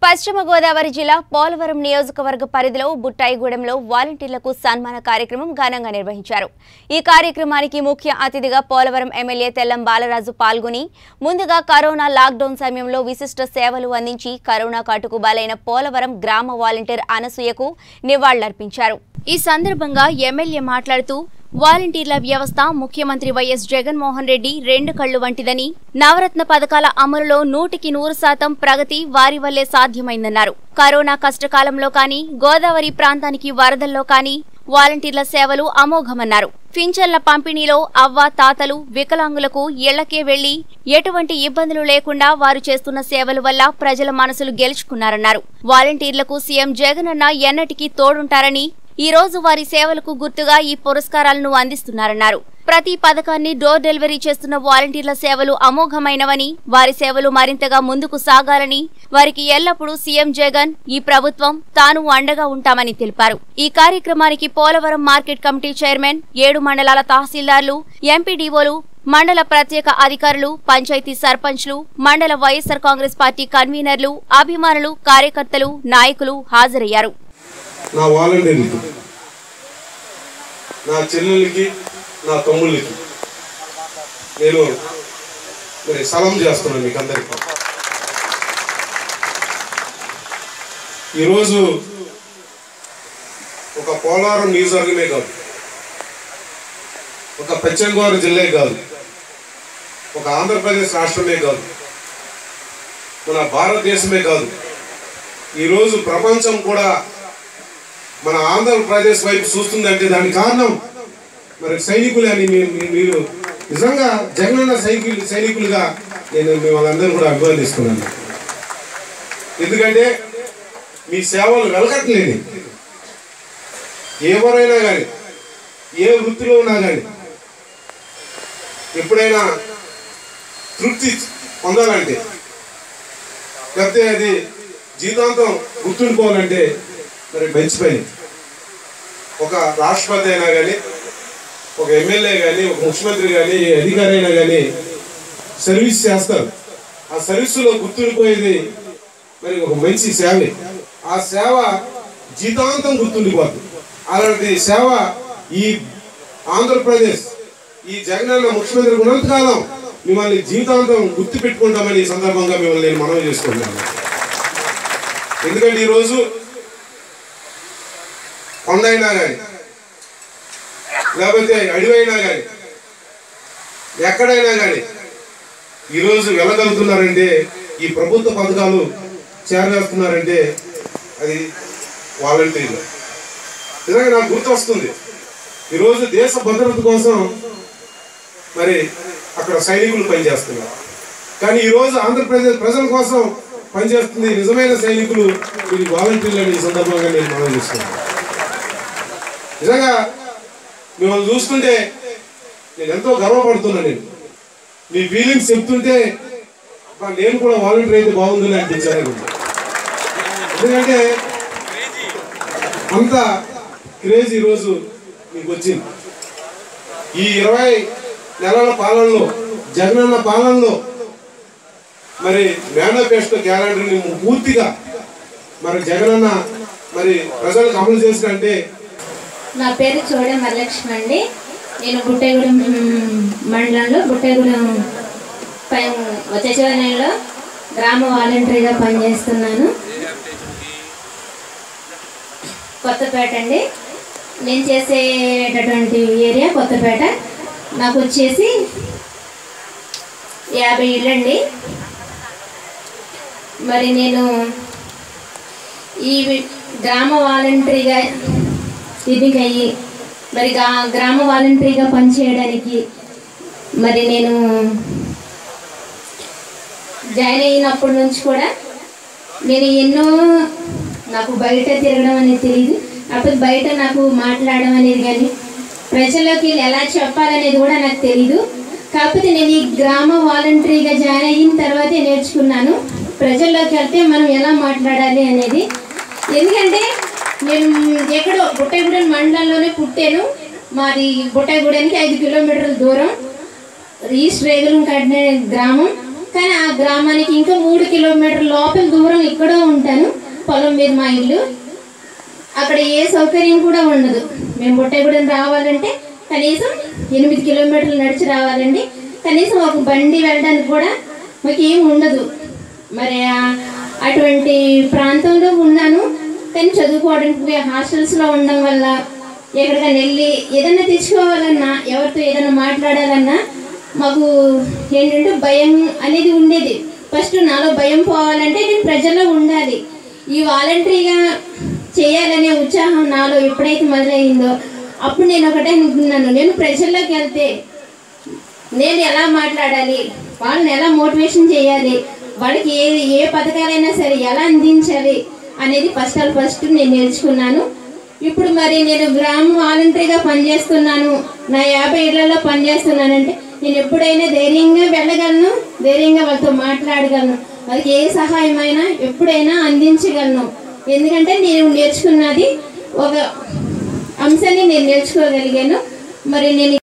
పశ్చిమ గోదావరి జిల్లా పోలవరం నియోజకవర్గ పరిధిలో బుట్టాయిగూడెంలో వాలంటీర్లకు సన్మాన కార్యక్రమం ఘనంగా నిర్వహించారు ఈ కార్యక్రమానికి ముఖ్య అతిథిగా పోలవరం ఎమ్మెల్యే తెల్లం బాలరాజు పాల్గొని ముందుగా కరోనా లాక్డౌన్ సమయంలో విశిష్ట సేవలు అందించి కరోనా కాటుకు బలైన పోలవరం గ్రామ వాలంటీర్ అనసూయకు నివాళులర్పించారు ఈ సందర్భంగా ఎమ్మెల్యే మాట్లాడుతూ వాలంటీర్ల వ్యవస్థ ముఖ్యమంత్రి వైఎస్ జగన్మోహన్ రెడ్డి రెండు కళ్లు వంటిదని నవరత్న పథకాల అమలులో నూటికి నూరు శాతం ప్రగతి వారి వల్లే సాధ్యమైందన్నారు కరోనా కష్టకాలంలో కానీ గోదావరి ప్రాంతానికి వరదల్లో కానీ వాలంటీర్ల సేవలు అమోఘమన్నారు పింఛన్ల పంపిణీలో అవ్వ తాతలు వికలాంగులకు ఇళ్లకే వెళ్లి ఎటువంటి ఇబ్బందులు లేకుండా వారు చేస్తున్న సేవల వల్ల ప్రజల మనసులు గెలుచుకున్నారన్నారు వాలంటీర్లకు సీఎం జగనన్న ఎన్నటికీ తోడుంటారని ఈ రోజు వారి సేవలకు గుర్తుగా ఈ పురస్కారాలను అందిస్తున్నారన్నారు ప్రతి పథకాన్ని డోర్ డెలివరీ చేస్తున్న వాలంటీర్ల సేవలు అమోఘమైనవని వారి సేవలు మరింతగా ముందుకు సాగాలని వారికి ఎల్లప్పుడూ సీఎం జగన్ ఈ ప్రభుత్వం తాను అండగా ఉంటామని తెలిపారు ఈ కార్యక్రమానికి పోలవరం మార్కెట్ కమిటీ చైర్మన్ ఏడు మండలాల తహసీల్దార్లు ఎంపీడీఓలు మండల ప్రత్యేక అధికారులు పంచాయతీ సర్పంచ్లు మండల వైఎస్సార్ కాంగ్రెస్ పార్టీ కన్వీనర్లు అభిమానులు కార్యకర్తలు నాయకులు హాజరయ్యారు నా వాలంటీర్లకి నా చెల్లెలకి నా తమ్ముళ్ళకి నేను మరి సలాం చేస్తున్నాను మీకు అందరికీ ఈరోజు ఒక పోలవరం నియోజకవర్గమే కాదు ఒక పశ్చిమ గోదావరి జిల్లా కాదు ఒక ఆంధ్రప్రదేశ్ రాష్ట్రమే కాదు మన భారతదేశమే కాదు ఈరోజు ప్రపంచం కూడా మన ఆంధ్రప్రదేశ్ వైపు చూస్తుందంటే దానికి కారణం మరి సైనికులే అని మీరు మీరు- మీరు నిజంగా జగనన్న సైనికులు సైనికులుగా నేను మిమ్మల్ని అందరూ కూడా అభినందిస్తున్నాను ఎందుకంటే మీ సేవలు వెలకట్లేని ఎవరైనా కానీ ఏ వృత్తిలో ఉన్నా కానీ ఎప్పుడైనా తృప్తి పొందాలంటే లేకపోతే అది జీతాంతం గుర్తుండిపోవాలంటే మరి మంచి పని ఒక రాష్ట్రపతి అయినా కానీ ఒక ఎమ్మెల్యే కానీ ఒక ముఖ్యమంత్రి కానీ ఏ అధికారి అయినా కానీ సర్వీస్ చేస్తారు ఆ సర్వీసులో గుర్తుండిపోయేది మరి ఒక మంచి సేవే ఆ సేవ జీతాంతం గుర్తుండిపోతుంది అలాంటి సేవ ఈ ఆంధ్రప్రదేశ్ ఈ జగనన్న ముఖ్యమంత్రి ఉన్నంతకాలం మిమ్మల్ని జీవితాంతం గుర్తు పెట్టుకుంటామని ఈ సందర్భంగా మిమ్మల్ని నేను మనవి చేసుకుంటున్నాను ఎందుకంటే ఈరోజు కొండ అయినా కానీ లేకపోతే అడివైనా కానీ ఎక్కడైనా కానీ ఈరోజు వెళ్ళగలుగుతున్నారంటే ఈ ప్రభుత్వ పథకాలు చేరవేస్తున్నారంటే అది వాలంటీర్లు నిజంగా నాకు గుర్తు వస్తుంది ఈరోజు దేశ భద్రత కోసం మరి అక్కడ సైనికులు పనిచేస్తున్నారు కానీ ఈరోజు ఆంధ్రప్రదేశ్ ప్రజల కోసం పనిచేస్తుంది నిజమైన సైనికులు వీరి వాలంటీర్లు అని ఈ సందర్భంగా నేను మనం చేస్తున్నాను నిజంగా మిమ్మల్ని చూస్తుంటే నేను ఎంతో గర్వపడుతున్నా నేను మీ ఫీలింగ్స్ చెప్తుంటే అబ్బా, నేను కూడా వాలంటీర్ అయితే బాగుందని అనిపించాను నాకు. ఎందుకంటే అంత క్రేజ్ ఈరోజు మీకు వచ్చింది ఈ ఇరవై నెలల పాలనలో జగనన్న పాలనలో మరి మేనిఫెస్టో క్యాలెండర్ని పూర్తిగా మరి జగనన్న మరి ప్రజలకు అమలు చేసినంటే నా పేరు చోడ వరలక్ష్మి అండి నేను బుట్టగూడెం మండలంలో బుట్టగూడెం పై వచ్చే నెలలో గ్రామ వాలంటరీగా పనిచేస్తున్నాను కొత్తపేట అండి నేను చేసేటటువంటి ఏరియా కొత్తపేట నాకు వచ్చేసి యాభై ఇళ్ళండి మరి నేను ఈ గ్రామ వాలంటరీగా ఇది అయ్యి మరి గా- గ్రామ వాలంటరీగా పనిచేయడానికి మరి నేను జాయిన్ అయినప్పటి నుంచి కూడా నేను ఎన్నో నాకు బయట తిరగడం అనేది తెలియదు అప్పుడు బయట నాకు మాట్లాడడం అనేది కానీ ప్రజల్లోకి ఎలా చెప్పాలనేది కూడా నాకు తెలీదు కాకపోతే నేను ఈ గ్రామ వాలంటరీగా జాయిన్ అయిన తర్వాతే నేర్చుకున్నాను ప్రజల్లోకి వెళ్తే మనం ఎలా మాట్లాడాలి అనేది ఎందుకంటే నేను ఎక్కడో బుట్టగూడెం మండలంలోనే పుట్టాను మాది బుట్టగూడెనికి ఐదు కిలోమీటర్ల దూరం ఈస్ట్ రేగులం కట్టిన గ్రామం కానీ ఆ గ్రామానికి ఇంకా మూడు కిలోమీటర్ లోపల దూరం ఎక్కడో ఉంటాను పొలం మీద మా ఇల్లు అక్కడ ఏ సౌకర్యం కూడా ఉండదు మేము బుట్టగూడెం రావాలంటే కనీసం ఎనిమిది కిలోమీటర్లు నడిచి రావాలండి కనీసం ఒక బండి వెళ్ళడానికి కూడా మాకు ఏం ఉండదు మరి ఆ- అటువంటి ప్రాంతంలో ఉన్నాను కానీ చదువుకోవడానికి హాస్టల్స్లో ఉండడం వల్ల ఎక్కడికైనా వెళ్ళి ఏదైనా తెచ్చుకోవాలన్నా ఎవరితో ఏదైనా మాట్లాడాలన్నా మాకు ఏంటంటే భయం అనేది ఉండేది ఫస్ట్ నాలో భయం పోవాలంటే నేను ప్రజల్లో ఉండాలి ఈ వాలంటరీగా చేయాలనే ఉత్సాహం నాలో ఎప్పుడైతే మొదలైందో అప్పుడు నేను ఒకటే అనుకున్నాను నేను ప్రజల్లోకి వెళ్తే నేను ఎలా మాట్లాడాలి వాళ్ళని ఎలా మోటివేషన్ చేయాలి వాళ్ళకి ఏ ఏ పథకాలైనా సరే ఎలా అందించాలి అనేది ఫస్ట్ ఆల్ ఫస్ట్ నేను నేర్చుకున్నాను ఇప్పుడు మరి నేను గ్రామ వాలంటరీగా పనిచేస్తున్నాను నా యాభై ఏళ్లలో పనిచేస్తున్నానంటే నేను ఎప్పుడైనా ధైర్యంగా వెళ్ళగలను ధైర్యంగా వాళ్ళతో మాట్లాడగలను వాళ్ళకి ఏ సహాయమైనా ఎప్పుడైనా అందించగలను ఎందుకంటే నేను నేర్చుకున్నది ఒక అంశాన్ని నేను నేర్చుకోగలిగాను మరి నేను